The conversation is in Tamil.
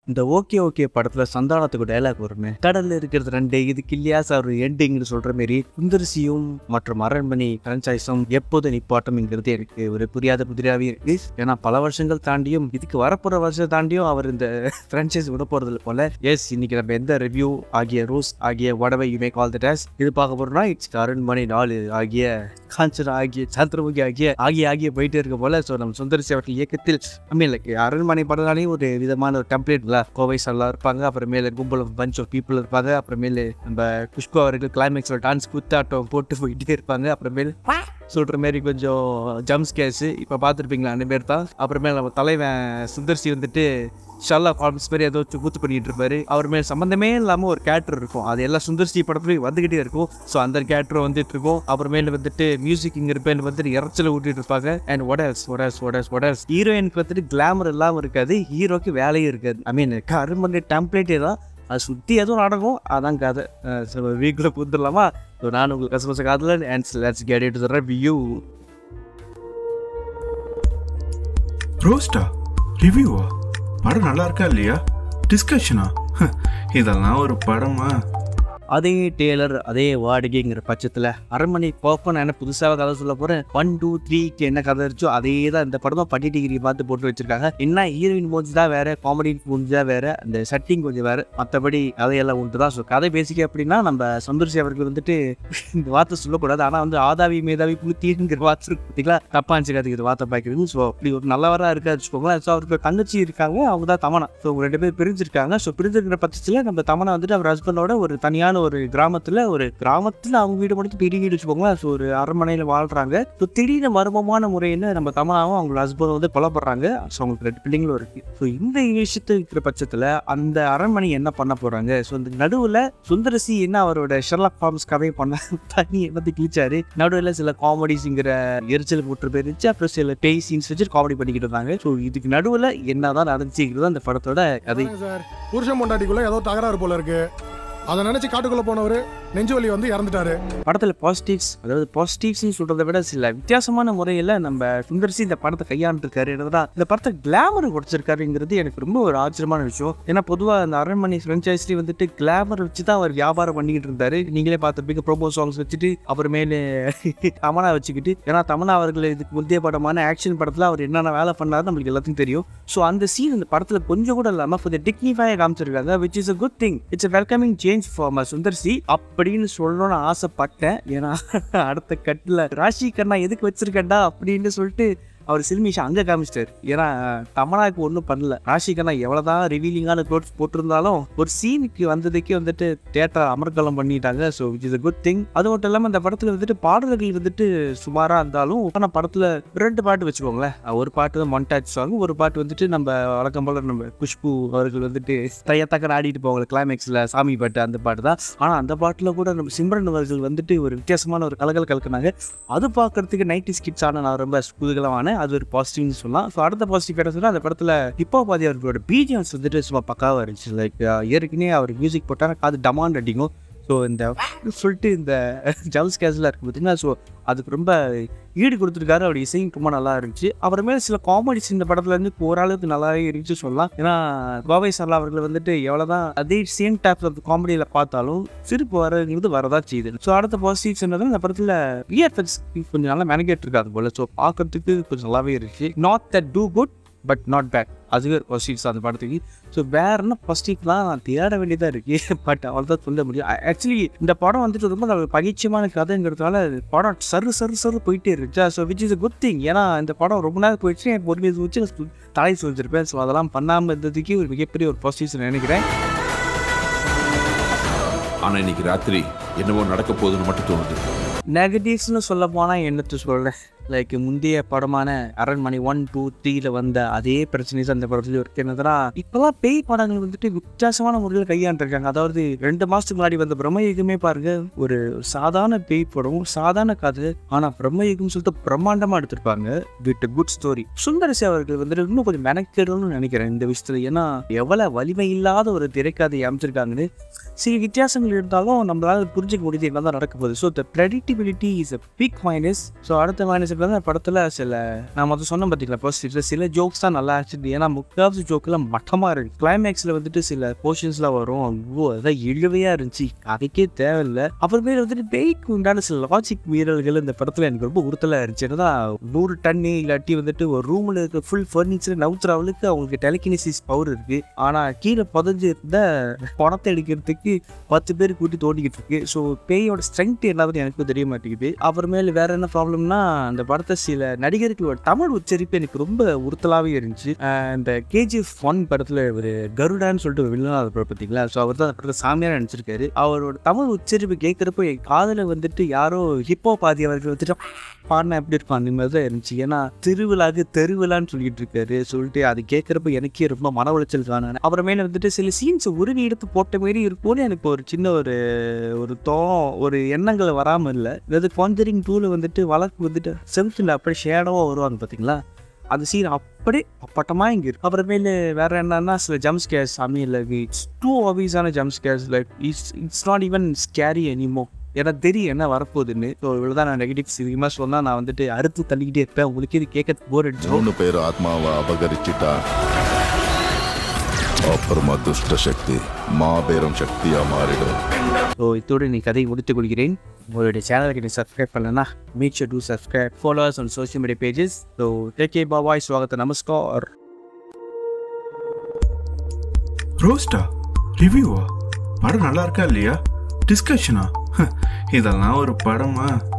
இந்த ஓகே ஓகே படத்துல சந்தானத்துக்கு டைலாக் வருமே கடல்ல இருக்கிறது ரெண்டு இது கில்லியா சார் எண்டிங்னு சொல்ற மாதிரி சுந்தர்சியும் மற்றும் அரண்மனை பிரான்ச்சைஸும் எப்போது நிப்பாட்டம்ங்கிறது எனக்கு ஒரு புரியாத புதிராவே இருக்கு ஏன்னா பல வருஷங்கள் தாண்டியும் இதுக்கு வரப்போற வருஷம் தாண்டியும் அவர் இந்த பிரான்ச்சைஸ் விட போறது போல எஸ் இன்னைக்கு நம்ம எந்த ரிவ்யூ ஆகிய ரூஸ் ஆகிய வடவை யூமே கால் த டேஸ் இது பார்க்க போறோம்னா இட்ஸ் அரண்மனை நாலு ஆகிய காஞ்சனா ஆகிய சந்திரமுகி ஆகிய ஆகிய ஆகிய போயிட்டே இருக்க போல ஸோ நம்ம சுந்தரசி அவர்கள் இயக்கத்தில் ஐ மீன் லைக் அரண்மனை படம்னாலே ஒரு விதமான ஒரு டெம்ப்ளேட்ல கோவை சல்லா இருப்பாங்க அப்புறமேல கும்பல் பஞ்ச் ஆஃப் பீப்புள் இருப்பாங்க அப்புறமேல நம்ம குஷ்கோ அவர்கள் கிளைமேக்ஸில் டான்ஸ் குத்தாட்டம் போட்டு போயிட்டே இருப்பாங்க அப்புறமேல் சொல்கிற மாதிரி கொஞ்சம் ஜம்ஸ் கேஸு இப்போ பார்த்துருப்பீங்களா அந்த பேர் தான் அப்புறமேல நம்ம தலைவன் சுந்தர்சி வந்துட்டு ஷல்லா ஃபார்ம்ஸ் மாதிரி ஏதோ வச்சு கூத்து பண்ணிட்டு இருப்பாரு அவர் மேல் சம்மந்தமே இல்லாமல் ஒரு கேரக்டர் இருக்கும் அது எல்லாம் சுந்தர்சி படத்துலையும் வந்துகிட்டே இருக்கும் ஸோ அந்த கேரக்டர் வந்துட்டு இருக்கும் அப்புறமேல வந்துட்டு மியூசிக்ங்கிற பேர் வந்துட்டு இறைச்சல ஊட்டிட்டு இருப்பாங்க அண்ட் ஒடல்ஸ் ஒடல்ஸ் ஒடல்ஸ் ஒடல்ஸ் ஹீரோயினுக்கு வந்துட்டு கிளாமர் இல்லாமல் இருக்காது ஹீரோக்கு வேலையும் இருக்காது ஐ மீன் அருமனை டெம்ப்ளேட்டே தான் அது சுற்றி எதுவும் நடக்கும் அதான் கதை வீக்கில் புந்துடலாமா ஸோ நான் உங்களுக்கு கசமச காதலன் and let's get it to review ரோஸ்டா ரிவ்யூவா படம் நல்லா இருக்கா இல்லையா டிஸ்கஷனா இதெல்லாம் ஒரு படமா அதே டேலர் அதே வாடகைங்கிற பட்சத்தில் அரண்மனை பார்ப்போம் நான் என்ன புதுசாக கதை சொல்ல போகிறேன் ஒன் டூ த்ரீக்கு என்ன கதை இருந்துச்சோ அதே தான் இந்த படமும் பட்டி டிகிரி பார்த்து போட்டு வச்சிருக்காங்க என்ன ஹீரோயின் மூஞ்சி தான் வேற காமெடி மூஞ்சி தான் வேற அந்த செட்டிங் கொஞ்சம் வேற மற்றபடி கதையெல்லாம் உண்டு தான் ஸோ கதை பேசிக்க அப்படின்னா நம்ம சந்தோஷி அவர்கள் வந்துட்டு இந்த வார்த்தை சொல்லக்கூடாது ஆனால் வந்து ஆதாவி மேதாவி புளுத்திங்கிற வார்த்தை இருக்கு பார்த்தீங்களா தப்பா இருந்துச்சுக்காதுக்கு இது வார்த்தை பார்க்குறது ஸோ அப்படி ஒரு நல்லவராக இருக்கா வச்சுக்கோங்களேன் ஸோ அவருக்கு தங்கச்சி இருக்காங்க அவங்க தான் தமனா ஸோ ரெண்டு பேர் பிரிஞ்சிருக்காங்க ஸோ பிரிஞ்சிருக்கிற பட்சத்தில் நம்ம தமனா வந்துட்டு அவர் ஹஸ்பண்டோட ஒரு தனியான ஒரு கிராமத்தில் ஒரு கிராமத்தில் அவங்க வீடு மட்டும் பெரிய வீடு வச்சுக்கோங்களேன் ஸோ ஒரு அரண்மனையில் வாழ்றாங்க ஸோ திடீர்னு மர்மமான முறையில் நம்ம தமனாவும் அவங்க ஹஸ்பண்ட் வந்து கொல்லப்படுறாங்க ஸோ அவங்களுக்கு ரெண்டு பிள்ளைங்களும் இருக்கு ஸோ இந்த விஷயத்து இருக்கிற பட்சத்தில் அந்த அரண்மனை என்ன பண்ண போறாங்க ஸோ இந்த நடுவில் சுந்தரசி என்ன அவரோட ஷெர்லாக் ஃபார்ம்ஸ் கதை பண்ண தண்ணி வந்து கிழிச்சாரு நடுவில் சில காமெடிஸுங்கிற எரிச்சல் போட்டு போயிருந்துச்சு அப்புறம் சில பேய் சீன்ஸ் வச்சு காமெடி பண்ணிக்கிட்டு இருந்தாங்க ஸோ இதுக்கு நடுவில் என்னதான் நடந்துச்சுங்கிறது அந்த படத்தோட கதை பாருங்க சார் புருஷன் பொண்டாட்டிக்குள்ள ஏதோ தகராறு போல இருக்கு அதை நினைச்சு காட்டுக்குள்ள போனவர் நெஞ்சு வலி வந்து இறந்துட்டாரு படத்தில் பாசிட்டிவ்ஸ் அதாவது பாசிட்டிவ்ஸ்னு சொல்கிறத விட சில வித்தியாசமான முறையில் நம்ம சுந்தர்சி இந்த படத்தை கையாண்டுருக்காரு என்னதான் இந்த படத்தை கிளாமர் கொடுத்துருக்காருங்கிறது எனக்கு ரொம்ப ஒரு ஆச்சரியமான விஷயம் ஏன்னா பொதுவாக அந்த அரண்மனை ஃப்ரெஞ்சைஸ்லேயே வந்துட்டு கிளாமர் வச்சு தான் அவர் வியாபாரம் பண்ணிக்கிட்டு இருந்தாரு நீங்களே பார்த்துருப்பீங்க ப்ரோமோ சாங்ஸ் வச்சுட்டு அப்புறமேலு தமனா வச்சுக்கிட்டு ஏன்னா தமனா அவர்கள் இதுக்கு முந்தைய படமான ஆக்ஷன் படத்தில் அவர் என்னென்ன வேலை பண்ணாரு நம்மளுக்கு எல்லாத்துக்கும் தெரியும் ஸோ அந்த சீன் இந்த படத்தில் கொஞ்சம் கூட இல்லாமல் கொஞ்சம் டிக்னிஃபையாக காமிச்சிருக்காங்க which is a good thing it's welcoming change for my Sundar C அப்படின்னு சொல்லணும்னு ஆசைப்பட்டேன் ஏன்னா அடுத்த கட்டில் ராஷி கண்ணா எதுக்கு வச்சிருக்கேன்டா அப்படின்னு சொல்லிட்டு அவர் சில்மிஷா அங்கே காமிச்சிட்டாரு ஏன்னா தமனாக்கு ஒன்றும் பண்ணல ராஷி கண்ணா எவ்வளோதான் ரிவீலிங்கான க்ளோத்ஸ் போட்டிருந்தாலும் ஒரு சீனுக்கு வந்ததுக்கே வந்துட்டு தேட்டர் அமர்க்கலம் பண்ணிட்டாங்க so which is a good thing அது மட்டும் இல்லாமல் அந்த படத்தில் வந்துட்டு பாடல்கள் வந்துட்டு சுமாராக இருந்தாலும் ஆனால் படத்தில் ரெண்டு பாட்டு வச்சுக்கோங்களேன் ஒரு பாட்டு தான் மொண்டாச் சாங் ஒரு பாட்டு வந்துட்டு நம்ம வழக்கம் போல நம்ம குஷ்பு அவர்கள் வந்துட்டு தையத்தக்க ஆடிட்டு போவாங்க கிளைமேக்ஸில் சாமி பாட்டு அந்த பாட்டு தான் ஆனால் அந்த பாட்டில் கூட நம்ம சிம்ரன் அவர்கள் வந்துட்டு ஒரு வித்தியாசமான ஒரு கலகல் கலக்குனாங்க அது பார்க்கறதுக்கு நைன்டி ஸ்கிட்ஸ் ஆன நான் ரொம்ப குதூகலமான அது ஒரு பாசிட்டிவ்னு சொல்லலாம் ஸோ அடுத்த பாசிட்டிவ் என்ன சொன்னால் அந்த படத்தில் ஹிப்போ பாதி அவர்களோட பிஜிஎம்ஸ் வந்துட்டு சும்மா பக்காவாக இருந்துச்சு லைக் ஏற்கனவே அவர் மியூசிக் போட்டால் காது டமாண்ட் அடிக்கும் ஸோ இந்த சொல்லிட்டு இந்த ஜல்ஸ் கேஸில் இருக்கு பார்த்தீங்கன்னா ஸோ அதுக்கு ரொம்ப ஈடு கொடுத்துருக்காரு அவர் இசையும் ரொம்ப நல்லா இருந்துச்சு அப்புறமே சில காமெடிஸ் இந்த படத்துல இருந்து ஓரளவுக்கு நல்லாவே இருந்துச்சு சொல்லலாம் ஏன்னா கோவை சர்லா அவர்கள் வந்துட்டு எவ்வளோதான் அதே சேம் டைப் ஆஃப் காமெடியில் பார்த்தாலும் சிரிப்பு வரங்கிறது வரதான் செய்யுது ஸோ அடுத்த பாசிட்டிவ்ஸ் என்னது இந்த படத்தில் விஎஃப்எக்ஸ் கொஞ்சம் நல்லா மெனக்கேட் இருக்காது போல ஸோ பார்க்கறதுக்கு கொஞ்சம் நல்லாவே இருந்துச்சு not that too good but not bad அதுவே ஒரு பாசிட்டிவ்ஸ் அந்த படத்துக்கு ஸோ வேற என்ன பாசிட்டிவ்லாம் நான் தேட வேண்டியதாக இருக்கு பட் அவ்வளோதான் சொல்ல முடியும் ஆக்சுவலி இந்த படம் வந்துட்டு ரொம்ப நல்ல பகிர்ச்சியமான கதைங்கிறதுனால படம் சரு சரு சரு போயிட்டே இருந்துச்சா so which is a good thing ஏன்னா இந்த படம் ரொம்ப நேரம் போயிடுச்சு என் பொறுமையை வச்சு நான் சு- தலை சொல்லிருப்பேன் ஸோ அதெல்லாம் பண்ணாமல் இருந்ததுக்கு ஒரு மிகப்பெரிய ஒரு பாசிட்டிவ்ஸ் நினைக்கிறேன் ஆனா இன்னைக்கு ராத்திரி என்னவோ நடக்க போகுதுன்னு மட்டும் தோணுது நெகட்டிவ்ஸ்னு சொல்ல போனால் என்னத்து சொல்கிறேன் லைக் முந்தைய படமான அரண்மனை ஒன் டூ த்ரீல வந்த அதே பிரச்சனைஸ் அந்த படத்துல இருக்கு என்னதுன்னா இப்போலாம் பேய் படங்கள் வந்துட்டு வித்தியாசமான முறையில் கையாண்டுருக்காங்க அதாவது ரெண்டு மாதத்துக்கு முன்னாடி வந்த பிரம்மயுகமே பாருங்க ஒரு சாதாரண பேய் படம் சாதாரண கதை ஆனால் பிரம்மயுகம் சொல்லிட்டு பிரம்மாண்டமாக எடுத்திருப்பாங்க வித் குட் ஸ்டோரி சுந்தரசி அவர்கள் வந்துட்டு இன்னும் கொஞ்சம் மெனக்கெடணும்னு நினைக்கிறேன் இந்த விஷயத்துல ஏன்னா எவ்வளவு வலிமை இல்லாத ஒரு திரைக்கதை அமைச்சிருக்காங்கன்னு சில வித்தியாசங்கள் இருந்தாலும் நம்மளால புரிஞ்சுக்க முடியுது என்ன தான் நடக்க போகுது so the predictability is a big minus so அடுத்த மைனஸ் தான் படத்தில் சில நான் மொத்தம் சொன்ன பார்த்தீங்களா பாசிட்டிவ்ஸில் சில ஜோக்ஸ் தான் நல்லா இருந்துச்சு ஏன்னா முக்காவது ஜோக்கெல்லாம் மட்டமாக இருக்கு கிளைமேக்ஸில் வந்துட்டு சில போர்ஷன்ஸ்லாம் வரும் ஐயோ அதான் இழுவையாக இருந்துச்சு அதுக்கே தேவையில்லை அப்புறமே வந்துட்டு பேய்க்கு உண்டான சில லாஜிக் மீறல்கள் இந்த படத்தில் எனக்கு ரொம்ப உறுத்தலாக இருந்துச்சு ஏன்னா நூறு டன்னு இல்லாட்டி வந்துட்டு ஒரு ரூமில் இருக்க ஃபுல் ஃபர்னிச்சர் நவுத்துறவளுக்கு அவங்களுக்கு டெலிகினிசிஸ் பவர் இருக்கு ஆனால் கீழே புதஞ்சு இருந்த பணத்தை எடுக்கிறதுக்கு பத்து பேர் கூட்டி தோண்டிக்கிட்டு இருக்கு ஸோ பேயோட ஸ்ட்ரென்த் என்னது எனக்கு தெரிய மாட்டேங்குது அப்புறமேல வேற என்ன ப்ராப்ளம்னா அந்த படத்தை சில நடிகர்களோட தமிழ் உச்சரிப்பு எனக்கு ரொம்ப உறுத்தலாகவே இருந்துச்சு அஹ் இந்த கேஜிஎஃப் ஒன் படத்தில் ஒரு கருடான்னு சொல்லிட்டு ஒரு வில்லனாக இருப்பார் பார்த்தீங்களா ஸோ அவர் தான் அந்த படத்தில் சாமியாக நடிச்சிருக்காரு அவரோட தமிழ் உச்சரிப்பு கேட்குறப்போ என் காதில் வந்துட்டு யாரோ ஹிப்போ பாதி அவர்கள் வந்துட்டு பாடினா எப்படி இருக்கும் அந்த மாதிரி தான் இருந்துச்சு ஏன்னா திருவிழாக்கு தெருவிழான்னு சொல்லிட்டு இருக்காரு சொல்லிட்டு அது கேட்குறப்ப எனக்கே ரொம்ப மன உளைச்சல் காணான அப்புறமேல வந்துட்டு சில சீன்ஸ் உருவி எடுத்து போட்ட மாரி இருக்கும்னு எனக்கு ஒரு சின்ன ஒரு ஒரு தோ ஒரு எண்ணங்கள் வராமல் இல்லை அதாவது கான்ஜரிங் டூவில் வந்துட்டு வழக்கு வந்துட்டு செவத்தில் அப்படியே ஷேடோவாக வருவாங்க பார்த்தீங்களா அந்த சீன் அப்படியே அப்பட்டமாக இங்கே இருக்கு அப்புறமேல வேற என்னன்னா சில jump scares I mean like it's too ஆபீஸான jump scares like it's it's not even scary anymore எனக்கு தெரியும் என்ன வரப்போகுதுன்னு ஸோ இவ்வளோதான் நான் நெகட்டிவ்ஸ் அதிகமாக சொன்னால் நான் வந்துட்டு அறுத்து தள்ளிக்கிட்டே இருப்பேன் உங்களுக்கு இது கேட்க போர் அடிச்சிடும் மூணு பேர் ஆத்மாவை அபகரிச்சிட்டா அப்புறமா துஷ்ட சக்தி மாபெரும் சக்தியா மாறிடும் ஸோ இத்தோடு நீ கதையை முடித்துக் கொள்கிறேன் உங்களுடைய சேனலுக்கு நீ சப்ஸ்கிரைப் பண்ணலன்னா make sure to subscribe followers on social media pages so take bye bye ஸ்வாகத்த நமஸ்கார் ரோஸ்டா ரிவ்யூவா படம் நல்லா இருக்கா இல்லையா டிஸ்கஷனா இதெல்லாம் ஒரு படமா